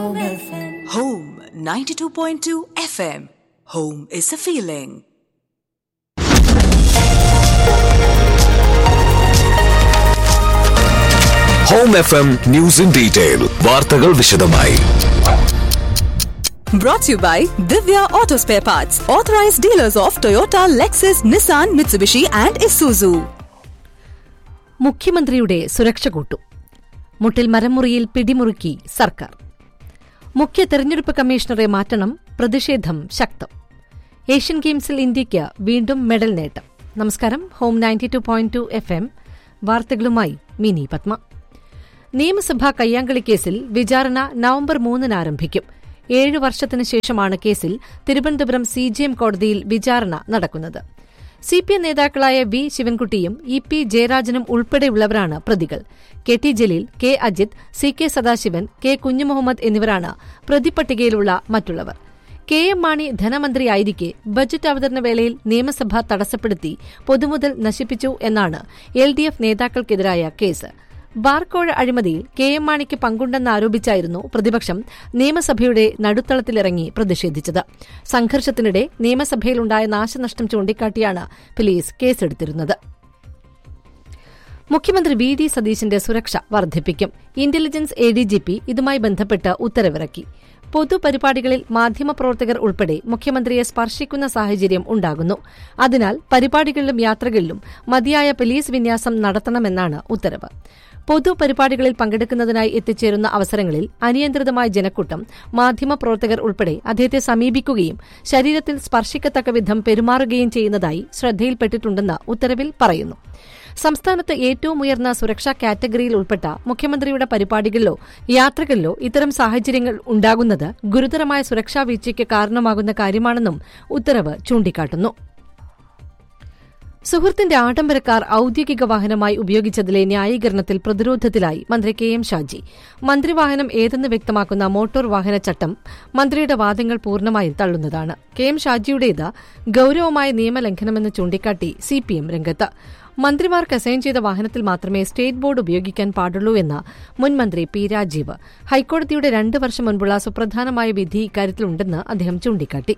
Home 92.2 FM. Home is a feeling. Home F M news in detail വാർത്തകൾ വിശദമായി Brought to you by Divya Auto Spare Parts, authorized dealers of Toyota, Lexus, Nissan, Mitsubishi, and Isuzu. മുഖ്യമന്ത്രിയുടെ സുരക്ഷ കൂട്ടു മുട്ടിൽ മരമുറിയിൽ പിടിമുറുക്കി സർക്കാർ മുഖ്യ തെരഞ്ഞെടുപ്പ് കമ്മീഷണറെ മാറ്റണം പ്രതിഷേധം ശക്തം ഏഷ്യൻ ഗെയിംസിൽ ഇന്ത്യയ്ക്ക് വീണ്ടും മെഡൽ നേട്ടം നമസ്കാരം Home ninety two point two F M വാർത്തകളുമായി മിനി പത്മ നിയമസഭാ കയ്യാങ്കളി കേസിൽ വിചാരണ നവംബർ മൂന്നിന് ആരംഭിക്കും ഏഴ് വർഷത്തിനു ശേഷമാണ് കേസിൽ തിരുവനന്തപുരം സി ജി എം കോടതിയിൽ വിചാരണ നടക്കുന്നത് സി പി എം നേതാക്കളായ വി ശിവൻകുട്ടിയും ഇ പി ജയരാജനും ഉൾപ്പെടെയുള്ളവരാണ് പ്രതികൾ K T Jaleel K Ajith C K Sadasivan K Kunhumuhammed എന്നിവരാണ് പ്രതിപട്ടികയിലുള്ള മറ്റുള്ളവർ കെ എം മാണി ധനമന്ത്രിയായിരിക്കെ ബജറ്റ് അവതരണ വേളയിൽ നിയമസഭ തടസ്സപ്പെടുത്തി പൊതുമുതൽ നശിപ്പിച്ചു എന്നാണ് എൽ ഡി എഫ് നേതാക്കൾക്കെതിരായ കേസ് ബാർക്കോഴ അഴിമതിയിൽ കെ എം മാണിക്ക് പങ്കുണ്ടെന്നാരോപിച്ചായിരുന്നു പ്രതിപക്ഷം നിയമസഭയുടെ നടുത്തളത്തിലിറങ്ങി പ്രതിഷേധിച്ചത് സംഘർഷത്തിനിടെ നിയമസഭയിലുണ്ടായ നാശനഷ്ടം ചൂണ്ടിക്കാട്ടിയാണ് പോലീസ് കേസെടുത്തിരുന്നത് മുഖ്യമന്ത്രി വി ഡി സതീശന്റെ സുരക്ഷ വർദ്ധിപ്പിക്കും intelligence A D G P ഇതുമായി ബന്ധപ്പെട്ട് ഉത്തരവിറക്കി പൊതുപരിപാടികളിൽ മാധ്യമപ്രവർത്തകർ ഉൾപ്പെടെ മുഖ്യമന്ത്രിയെ സ്പർശിക്കുന്ന സാഹചര്യം ഉണ്ടാകുന്നു അതിനാൽ പരിപാടികളിലും യാത്രകളിലും മതിയായ പോലീസ് വിന്യാസം നടത്തണമെന്നാണ് ഉത്തരവ് പൊതുപരിപാടികളിൽ പങ്കെടുക്കുന്നതിനായി എത്തിച്ചേരുന്ന അവസരങ്ങളിൽ അനിയന്ത്രിതമായ ജനക്കൂട്ടം മാധ്യമപ്രവർത്തകർ ഉൾപ്പെടെ അദ്ദേഹത്തെ സമീപിക്കുകയും ശരീരത്തിൽ സ്പർശിക്കത്തക്ക വിധം പെരുമാറുകയും ചെയ്യുന്നതായി ശ്രദ്ധയിൽപ്പെട്ടിട്ടുണ്ടെന്ന് ഉത്തരവിൽ പറയുന്നു സംസ്ഥാനത്ത് ഏറ്റവും ഉയർന്ന സുരക്ഷാ കാറ്റഗറിയിൽ ഉൾപ്പെട്ട മുഖ്യമന്ത്രിയുടെ പരിപാടികളിലോ യാത്രകളിലോ ഇത്തരം സാഹചര്യങ്ങൾ ഉണ്ടാകുന്നത് ഗുരുതരമായ സുരക്ഷാ വീഴ്ചയ്ക്ക് കാരണമാകുന്ന കാര്യമാണെന്നും ഉത്തരവ് ചൂണ്ടിക്കാട്ടുന്നു സുഹൃത്തിന്റെ ആഡംബര കാർ ഔദ്യോഗിക വാഹനമായി ഉപയോഗിച്ചതിലെ ന്യായീകരണത്തിൽ പ്രതിരോധത്തിലായി മന്ത്രി കെ എം ഷാജി മന്ത്രിവാഹനം ഏതെന്ന് വ്യക്തമാക്കുന്ന മോട്ടോർ വാഹന ചട്ടം മന്ത്രിയുടെ വാദങ്ങൾ പൂർണ്ണമായും തള്ളുന്നതാണ് കെ എം ഷാജിയുടേത് ഗൌരവമായ നിയമലംഘനമെന്ന് ചൂണ്ടിക്കാട്ടി സിപിഎം രംഗത്ത് മന്ത്രിമാർക്ക് അസൈൻ ചെയ്ത വാഹനത്തിൽ മാത്രമേ സ്റ്റേറ്റ് ബോർഡ് ഉപയോഗിക്കാൻ പാടുള്ളൂ എന്ന് മുൻ മന്ത്രി പി രാജീവ് ഹൈക്കോടതിയുടെ രണ്ട് വർഷം മുൻപുള്ള സുപ്രധാനമായ വിധി ഇക്കാര്യത്തിലുണ്ടെന്ന് അദ്ദേഹം ചൂണ്ടിക്കാട്ടി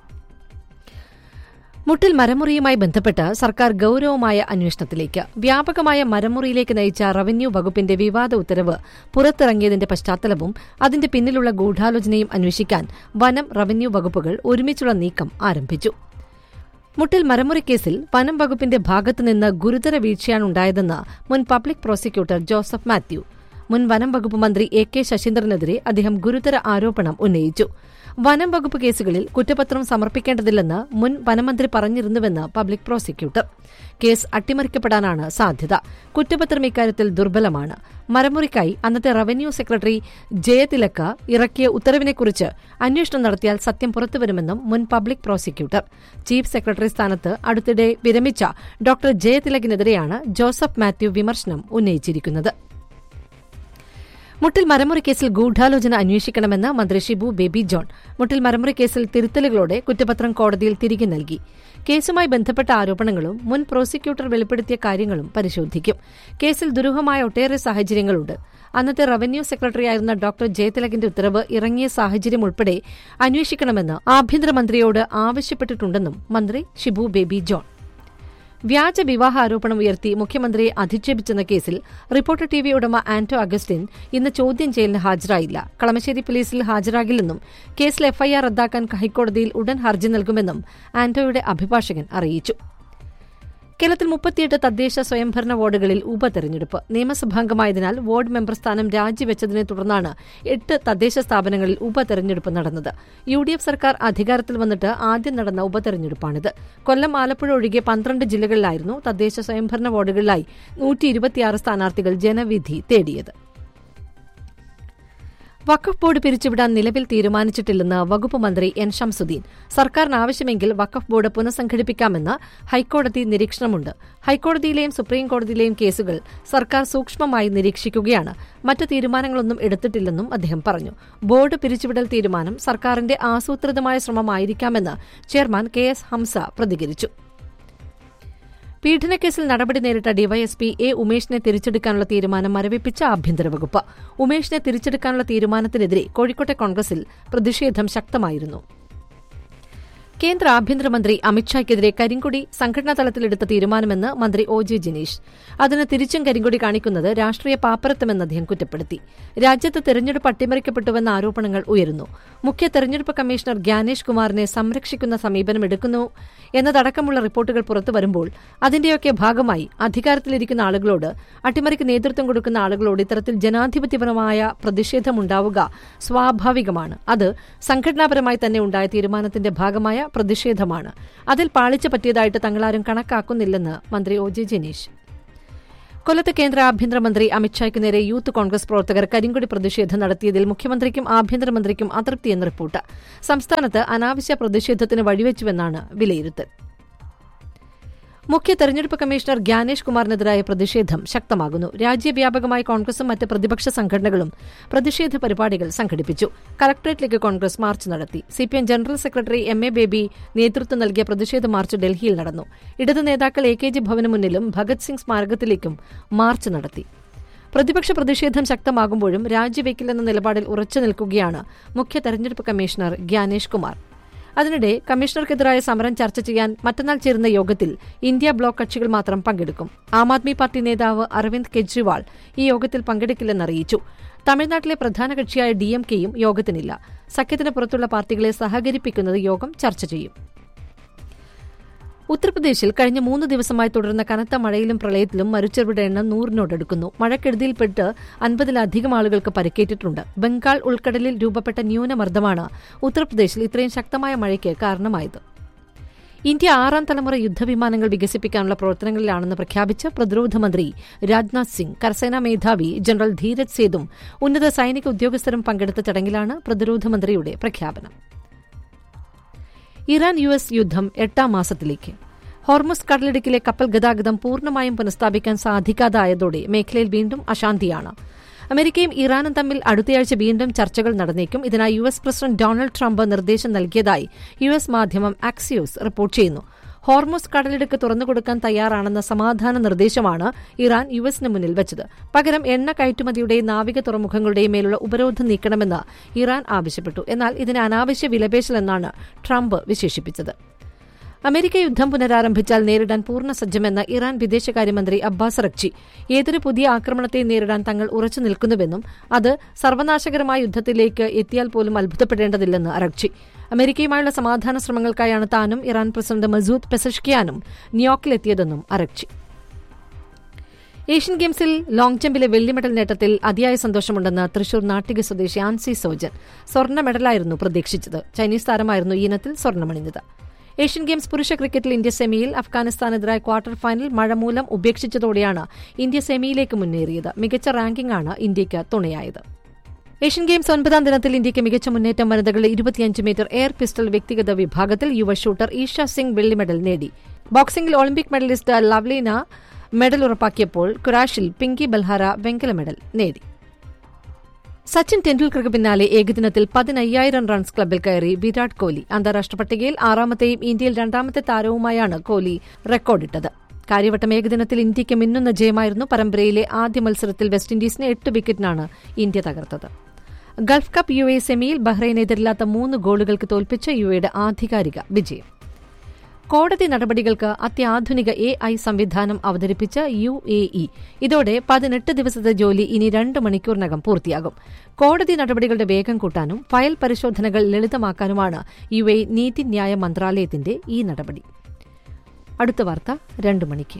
മുട്ടിൽ മരമുറിയുമായി ബന്ധപ്പെട്ട് സർക്കാർ ഗൌരവമായ അന്വേഷണത്തിലേക്ക് വ്യാപകമായ മരമുറിയിലേക്ക് നയിച്ച റവന്യൂ വകുപ്പിന്റെ വിവാദ ഉത്തരവ് പുറത്തിറങ്ങിയതിന്റെ പശ്ചാത്തലവും അതിന്റെ പിന്നിലുള്ള ഗൂഢാലോചനയും അന്വേഷിക്കാൻ വനം റവന്യൂ വകുപ്പുകൾ ഒരുമിച്ചുള്ള നീക്കം ആരംഭിച്ചു മുട്ടിൽ മരമുറി കേസിൽ വനം വകുപ്പിന്റെ ഭാഗത്തുനിന്ന് ഗുരുതര വീഴ്ചയാണുണ്ടായതെന്ന് മുൻ പബ്ലിക് പ്രോസിക്യൂട്ടർ ജോസഫ് മാത്യു മുൻ വനം വകുപ്പ് മന്ത്രി എ കെ ശശീന്ദ്രനെതിരെ അദ്ദേഹം ഗുരുതര ആരോപണം ഉന്നയിച്ചു വനം വകുപ്പ് കേസുകളിൽ കുറ്റപത്രം സമർപ്പിക്കേണ്ടതില്ലെന്ന് മുൻ വനമന്ത്രി പറഞ്ഞിരുന്നുവെന്ന് പബ്ലിക് പ്രോസിക്യൂട്ടർ കേസ് അട്ടിമറിക്കപ്പെടാനാണ് സാധ്യത കുറ്റപത്രം ഇക്കാര്യത്തിൽ ദുർബലമാണ് മരമുറിക്കായി അന്നത്തെ റവന്യൂ സെക്രട്ടറി ജയതിലക്ക് ഇറക്കിയ ഉത്തരവിനെക്കുറിച്ച് അന്വേഷണം നടത്തിയാൽ സത്യം പുറത്തുവരുമെന്നും മുൻ പബ്ലിക് പ്രോസിക്യൂട്ടർ ചീഫ് സെക്രട്ടറി സ്ഥാനത്ത് അടുത്തിടെ വിരമിച്ച ഡോക്ടർ ജയതിലകിനെതിരെയാണ് ജോസഫ് മാത്യു വിമർശനം ഉന്നയിച്ചിരിക്കുന്നത് മുട്ടിൽ മരമുറി കേസിൽ ഗൂഢാലോചന അന്വേഷിക്കണമെന്ന് മന്ത്രി ഷിബു ബേബി ജോൺ മുട്ടിൽ മരമുറി കേസിൽ തിരുത്തലുകളോടെ കുറ്റപത്രം കോടതിയിൽ തിരികെ നൽകി കേസുമായി ബന്ധപ്പെട്ട ആരോപണങ്ങളും മുൻ പ്രോസിക്യൂട്ടർ വെളിപ്പെടുത്തിയ കാര്യങ്ങളും പരിശോധിക്കും കേസിൽ ദുരൂഹമായ ഒട്ടേറെ സാഹചര്യങ്ങളുണ്ട് അന്നത്തെ റവന്യൂ സെക്രട്ടറിയായിരുന്ന ഡോക്ടർ ജയതിലകിന്റെ ഉത്തരവ് ഇറങ്ങിയ സാഹചര്യം ഉൾപ്പെടെ അന്വേഷിക്കണമെന്ന് ആഭ്യന്തരമന്ത്രിയോട് ആവശ്യപ്പെട്ടിട്ടുണ്ടെന്നും മന്ത്രി ഷിബു ബേബി ജോൺ വ്യാജ വിവാഹ ആരോപണം ഉയർത്തി മുഖ്യമന്ത്രിയെ അധിക്ഷേപിച്ചെന്ന കേസിൽ റിപ്പോർട്ടർ ടി വി ഉടമ ആന്റോ അഗസ്റ്റിൻ ഇന്ന് ചോദ്യം ചെയ്യലിന് ഹാജരായില്ല കളമശ്ശേരി പോലീസിൽ ഹാജരാകില്ലെന്നും കേസിൽ എഫ്ഐആർ റദ്ദാക്കാൻ ഹൈക്കോടതിയിൽ ഉടൻ ഹർജി നൽകുമെന്നും ആന്റോയുടെ അഭിഭാഷകൻ അറിയിച്ചു കേരളത്തിൽ മുപ്പത്തിയെട്ട് തദ്ദേശ സ്വയംഭരണ വാർഡുകളിൽ ഉപതെരഞ്ഞെടുപ്പ് നിയമസഭാംഗമായതിനാൽ വാർഡ് മെമ്പർ സ്ഥാനം രാജിവെച്ചതിനെ തുടർന്നാണ് എട്ട് തദ്ദേശ സ്ഥാപനങ്ങളിൽ ഉപതെരഞ്ഞെടുപ്പ് നടന്നത് യു ഡി എഫ് സർക്കാർ അധികാരത്തിൽ വന്നിട്ട് ആദ്യം നടന്ന ഉപതെരഞ്ഞെടുപ്പാണിത് കൊല്ലം ആലപ്പുഴ ഒഴികെ പന്ത്രണ്ട് ജില്ലകളിലായിരുന്നു തദ്ദേശ സ്വയംഭരണ വാർഡുകളിലായി നൂറ്റി ഇരുപത്തിയാറ് സ്ഥാനാർത്ഥികൾ ജനവിധി തേടിയത് വഖഫ് ബോർഡ് പിരിച്ചുവിടാൻ നിലവിൽ തീരുമാനിച്ചിട്ടില്ലെന്ന് വകുപ്പ് മന്ത്രി എൻ ഷംസുദ്ദീൻ സർക്കാരിന് ആവശ്യമെങ്കിൽ വഖഫ് ബോർഡ് പുനഃസംഘടിപ്പിക്കാമെന്ന് ഹൈക്കോടതി നിരീക്ഷണമുണ്ട് ഹൈക്കോടതിയിലെയും സുപ്രീം കോടതിയിലെയും കേസുകൾ സർക്കാർ സൂക്ഷ്മമായി നിരീക്ഷിക്കുകയാണ് മറ്റ് തീരുമാനങ്ങളൊന്നും എടുത്തിട്ടില്ലെന്നും അദ്ദേഹം പറഞ്ഞു ബോർഡ് പിരിച്ചുവിടൽ തീരുമാനം സർക്കാരിന്റെ ആസൂത്രിതമായ ശ്രമമായിരിക്കാമെന്ന് ചെയർമാൻ കെ എസ് ഹംസ പ്രതികരിച്ചു പീഡനക്കേസിൽ നടപടി നേരിട്ട ഡിവൈഎസ്പി എ ഉമേഷിനെ തിരിച്ചെടുക്കാനുള്ള തീരുമാനം മരവിപ്പിച്ച ആഭ്യന്തര വകുപ്പ് ഉമേഷിനെ തിരിച്ചെടുക്കാനുള്ള തീരുമാനത്തിനെതിരെ കോഴിക്കോട്ടെ കോൺഗ്രസിൽ പ്രതിഷേധം ശക്തമായിരുന്നു കേന്ദ്ര ആഭ്യന്തരമന്ത്രി അമിത്ഷായ്ക്കെതിരെ കരിങ്കൊടി സംഘടനാ തലത്തിലെടുത്ത തീരുമാനമെന്ന് മന്ത്രി ഒ ജെ ജിനീഷ് അതിന് തിരിച്ചും കരിങ്കൊടി കാണിക്കുന്നത് രാഷ്ട്രീയ പാപ്പരത്വമെന്ന് അദ്ദേഹം കുറ്റപ്പെടുത്തി രാജ്യത്ത് തെരഞ്ഞെടുപ്പ് അട്ടിമറിക്കപ്പെട്ടുവെന്ന ആരോപണങ്ങൾ ഉയരുന്നു മുഖ്യ തെരഞ്ഞെടുപ്പ് കമ്മീഷണർ ഗ്യാനേഷ് കുമാറിനെ സംരക്ഷിക്കുന്ന സമീപനം എടുക്കുന്നു എന്നതടക്കമുള്ള റിപ്പോർട്ടുകൾ പുറത്തുവരുമ്പോൾ അതിന്റെയൊക്കെ ഭാഗമായി അധികാരത്തിലിരിക്കുന്ന ആളുകളോട് അട്ടിമറിക്ക് നേതൃത്വം കൊടുക്കുന്ന ആളുകളോട് ഇത്തരത്തിൽ ജനാധിപത്യപരമായ പ്രതിഷേധമുണ്ടാവുക സ്വാഭാവികമാണ് അത് സംഘടനാപരമായി തന്നെ ഉണ്ടായ തീരുമാനത്തിന്റെ ഭാഗമായ പ്രതിഷേധമാണ് അതിൽ പാളിച്ച പറ്റിയതായിട്ട് തങ്ങളാരും കണക്കാക്കുന്നില്ലെന്ന് മന്ത്രി ഒ ജെ ജനീഷ് കൊല്ലത്ത് കേന്ദ്ര ആഭ്യന്തരമന്ത്രി അമിത്ഷായ്ക്ക് നേരെ യൂത്ത് കോൺഗ്രസ് പ്രവർത്തകർ കരിങ്കൊടി പ്രതിഷേധം നടത്തിയതിൽ മുഖ്യമന്ത്രിക്കും ആഭ്യന്തരമന്ത്രിക്കും അതൃപ്തിയെന്ന് റിപ്പോർട്ട് സംസ്ഥാനത്ത് അനാവശ്യ പ്രതിഷേധത്തിന് വഴിവെച്ചുവെന്നാണ് വിലയിരുത്തൽ മുഖ്യ തെരഞ്ഞെടുപ്പ് കമ്മീഷണർ ഗ്യാനേഷ് കുമാറിനെതിരായ പ്രതിഷേധം ശക്തമാകുന്നു രാജ്യവ്യാപകമായി കോൺഗ്രസും മറ്റ് പ്രതിപക്ഷ സംഘടനകളും പ്രതിഷേധ പരിപാടികൾ സംഘടിപ്പിച്ചു കളക്ടറേറ്റിലേക്ക് കോൺഗ്രസ് മാർച്ച് നടത്തി CPM general secretary M A Baby നേതൃത്വം നൽകിയ പ്രതിഷേധ മാർച്ച് ഡൽഹിയിൽ നടന്നു ഇടത് നേതാക്കൾ എ കെ ജി ഭവന് മുന്നിലും ഭഗത് സിംഗ് സ്മാരകത്തിലേക്കും മാർച്ച് നടത്തി പ്രതിപക്ഷ പ്രതിഷേധം ശക്തമാകുമ്പോഴും രാജിവെക്കില്ലെന്ന നിലപാടിൽ ഉറച്ചു നിൽക്കുകയാണ് മുഖ്യ തെരഞ്ഞെടുപ്പ് കമ്മീഷണർ ഗ്യാനേഷ് കുമാർ അതിനിടെ കമ്മീഷണർക്കെതിരായ സമരം ചർച്ച ചെയ്യാൻ മറ്റന്നാൾ ചേരുന്ന യോഗത്തിൽ ഇന്ത്യ ബ്ലോക്ക് കക്ഷികൾ മാത്രം പങ്കെടുക്കും ആം ആദ്മി പാർട്ടി നേതാവ് അരവിന്ദ് കെജ്രിവാൾ ഈ യോഗത്തിൽ പങ്കെടുക്കില്ലെന്നറിയിച്ചു തമിഴ്നാട്ടിലെ പ്രധാന കക്ഷിയായ ഡിഎംകെയും യോഗത്തിനില്ല സഖ്യത്തിന് പുറത്തുള്ള പാർട്ടികളെ സഹകരിപ്പിക്കുന്നത് യോഗം ചർച്ച ചെയ്യും ഉത്തർപ്രദേശിൽ കഴിഞ്ഞ മൂന്ന് ദിവസമായി തുടർന്ന കനത്ത മഴയിലും പ്രളയത്തിലും മരിച്ചവരുടെ എണ്ണം നൂറിനോടടുക്കുന്നു മഴക്കെടുതിയിൽപ്പെട്ട് അൻപതിലധികം ആളുകൾക്ക് പരിക്കേറ്റിട്ടുണ്ട് ബംഗാൾ ഉൾക്കടലിൽ രൂപപ്പെട്ട ന്യൂനമർദ്ദമാണ് ഉത്തർപ്രദേശിൽ ഇത്രയും ശക്തമായ മഴയ്ക്ക് കാരണമായത് ഇന്ത്യ ആറാം തലമുറ യുദ്ധവിമാനങ്ങൾ വികസിപ്പിക്കാനുള്ള പ്രവർത്തനങ്ങളിലാണെന്ന് പ്രഖ്യാപിച്ച പ്രതിരോധ മന്ത്രി രാജ്നാഥ് സിംഗ് കരസേനാ മേധാവി ജനറൽ ധീരജ് സേതും ഉന്നത സൈനിക ഉദ്യോഗസ്ഥരും പങ്കെടുത്ത ചടങ്ങിലാണ് പ്രതിരോധ മന്ത്രിയുടെ പ്രഖ്യാപനം ഇറാൻ യു എസ് യുദ്ധം എട്ടാം മാസത്തിലേക്ക് ഹോർമുസ് കടലിടുക്കിലെ കപ്പൽ ഗതാഗതം പൂർണ്ണമായും പുനഃസ്ഥാപിക്കാൻ സാധിക്കാതായതോടെ മേഖലയിൽ വീണ്ടും അശാന്തിയാണ് അമേരിക്കയും ഇറാനും തമ്മിൽ അടുത്തയാഴ്ച വീണ്ടും ചർച്ചകൾ നടന്നേക്കും ഇതിനായി U S president Donald Trump നിർദ്ദേശം നൽകിയതായി യു എസ് മാധ്യമം ആക്സിയോസ് റിപ്പോർട്ട് ചെയ്യുന്നു ഹോർമുസ് കടലിടുക്ക് തുറന്നുകൊടുക്കാൻ തയ്യാറാണെന്ന സമാധാന നിർദ്ദേശമാണ് ഇറാൻ യു എസിന് മുന്നിൽ വെച്ചത് പകരം എണ്ണ കയറ്റുമതിയുടെയും നാവിക തുറമുഖങ്ങളുടെയും മേലുള്ള ഉപരോധം നീക്കണമെന്ന് ഇറാൻ ആവശ്യപ്പെട്ടു എന്നാൽ ഇതിന് അനാവശ്യ വിലപേശലെന്നാണ് ട്രംപ് വിശേഷിപ്പിച്ചത് അമേരിക്ക യുദ്ധം പുനരാരംഭിച്ചാൽ നേരിടാൻ പൂർണ്ണ സജ്ജമെന്ന ഇറാൻ വിദേശകാര്യമന്ത്രി അബ്ബാസ് റക്ചി ഏതൊരു പുതിയ ആക്രമണത്തെ നേരിടാൻ തങ്ങൾ ഉറച്ചു നിൽക്കുന്നുവെന്നും അത് സർവനാശകരമായ യുദ്ധത്തിലേക്ക് എത്തിയാൽ പോലും അത്ഭുതപ്പെടേണ്ടതില്ലെന്ന് അറക്ചി അമേരിക്കയുമായുള്ള സമാധാന ശ്രമങ്ങൾക്കായാണ് താനും ഇറാൻ പ്രസിഡന്റ് മസൂദ് പെസഷ്കിയാനും ന്യൂയോർക്കിലെത്തിയതെന്നും അറക്ചി ഏഷ്യൻ ഗെയിംസിൽ ലോങ് ജമ്പിലെ വെള്ളി മെഡൽ നേട്ടത്തിൽ അതിയായ സന്തോഷമുണ്ടെന്ന് തൃശൂർ നാട്ടിക സ്വദേശി ആൻസി സോജൻ സ്വർണ്ണ മെഡലായിരുന്നു പ്രതീക്ഷിച്ചത് ചൈനീസ് താരമായിരുന്നു ഈ ഇനത്തിൽ സ്വർണ്ണമണിഞ്ഞത് ഏഷ്യൻ ഗെയിംസ് പുരുഷ ക്രിക്കറ്റിൽ ഇന്ത്യ സെമിയിൽ അഫ്ഗാനിസ്ഥാനെതിരായ ക്വാർട്ടർ ഫൈനൽ മഴ മൂലം ഉപേക്ഷിച്ചതോടെയാണ് ഇന്ത്യ സെമിയിലേക്ക് മുന്നേറിയത് മികച്ച റാങ്കിംഗാണ് ഇന്ത്യയ്ക്ക് തുണയായത് ഏഷ്യൻ ഗെയിംസ് ഒൻപതാം ദിനത്തിൽ ഇന്ത്യയ്ക്ക് മികച്ച മുന്നേറ്റം വനിതകളുടെ ഇരുപത്തിയഞ്ച് മീറ്റർ എയർ പിസ്റ്റൾ വ്യക്തിഗത വിഭാഗത്തിൽ യുവ ഷൂട്ടർ ഈഷ സിംഗ് വെള്ളി മെഡൽ നേടി ബോക്സിംഗിൽ ഒളിമ്പിക് മെഡലിസ്റ്റ് ലവ്ലീന മെഡൽ ഉറപ്പാക്കിയപ്പോൾ കുറാഷിൽ പിങ്കി ബൽഹാര വെങ്കല മെഡൽ നേടി സച്ചിൻ ടെണ്ടുൽക്കർക്ക് പിന്നാലെ ഏകദിനത്തിൽ പതിനയ്യായിരം റൺസ് ക്ലബിൽ കയറി വിരാട് കോഹ്ലി അന്താരാഷ്ട്ര പട്ടികയിൽ ആറാമത്തെയും ഇന്ത്യയിൽ രണ്ടാമത്തെ താരവുമായാണ് കോഹ്ലി റെക്കോർഡിട്ടത് കാര്യവട്ടം ഏകദിനത്തിൽ ഇന്ത്യയ്ക്ക് മിന്നുന്ന ജയമായിരുന്നു പരമ്പരയിലെ ആദ്യ മത്സരത്തിൽ വെസ്റ്റ് ഇൻഡീസിനെ എട്ട് വിക്കറ്റിനാണ് ഇന്ത്യ തകർത്തത് ഗൾഫ് കപ്പ് യു എ സെമിയിൽ ബഹ്റൈനെ എതിരില്ലാത്ത മൂന്ന് ഗോളുകൾക്ക് തോൽപ്പിച്ച യു എയുടെ ആധികാരിക വിജയം കോടതി നടപടികൾക്ക് അത്യാധുനിക എ ഐ സംവിധാനം അവതരിപ്പിച്ച യു എ ഇ ഇതോടെ പതിനെട്ട് ദിവസത്തെ ജോലി ഇനി രണ്ട് മണിക്കൂറിനകം പൂർത്തിയാകും കോടതി നടപടികളുടെ വേഗം കൂട്ടാനും ഫയൽ പരിശോധനകൾ ലളിതമാക്കാനുമാണ് യു എ നീതിന്യായ മന്ത്രാലയത്തിന്റെ ഈ നടപടി അടുത്ത വാർത്ത രണ്ട് മണിക്ക്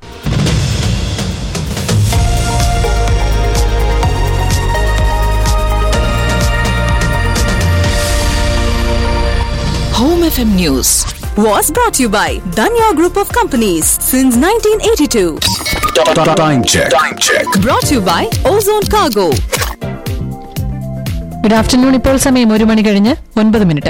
Home FM News was brought to you by Danya Group of Companies since 1982. Time check. Time check. Brought to you by Ozone Cargo. Good afternoon ഇപ്പോൾ സമയം ഒരു മണി കഴിഞ്ഞ് ഒൻപത് minute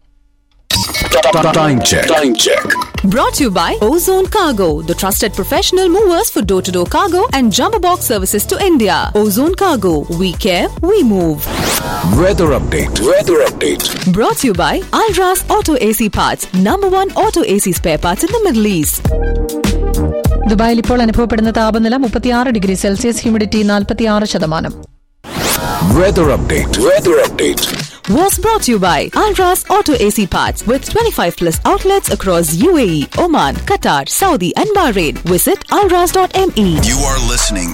Time check. Time check. Brought to you by Ozone Cargo, the trusted professional movers for door to door cargo and jumbo box services to India. Ozone Cargo, we care, we move. Weather update. Weather update. Brought to you by Alras Auto AC Parts, number one auto AC spare parts in the Middle East. ദുബായിൽ ഇപ്പോൾ അനുഭവപ്പെടുന്ന താപനില മുപ്പത്തിയാറ് degree Celsius humidity നാൽപ്പത്തിയാറ് ശതമാനം Weather update. Weather update. Was brought to you by Alras Auto AC Parts with 25 plus outlets across UAE, Oman, Qatar, Saudi, and Bahrain. Visit alras.me. You are listening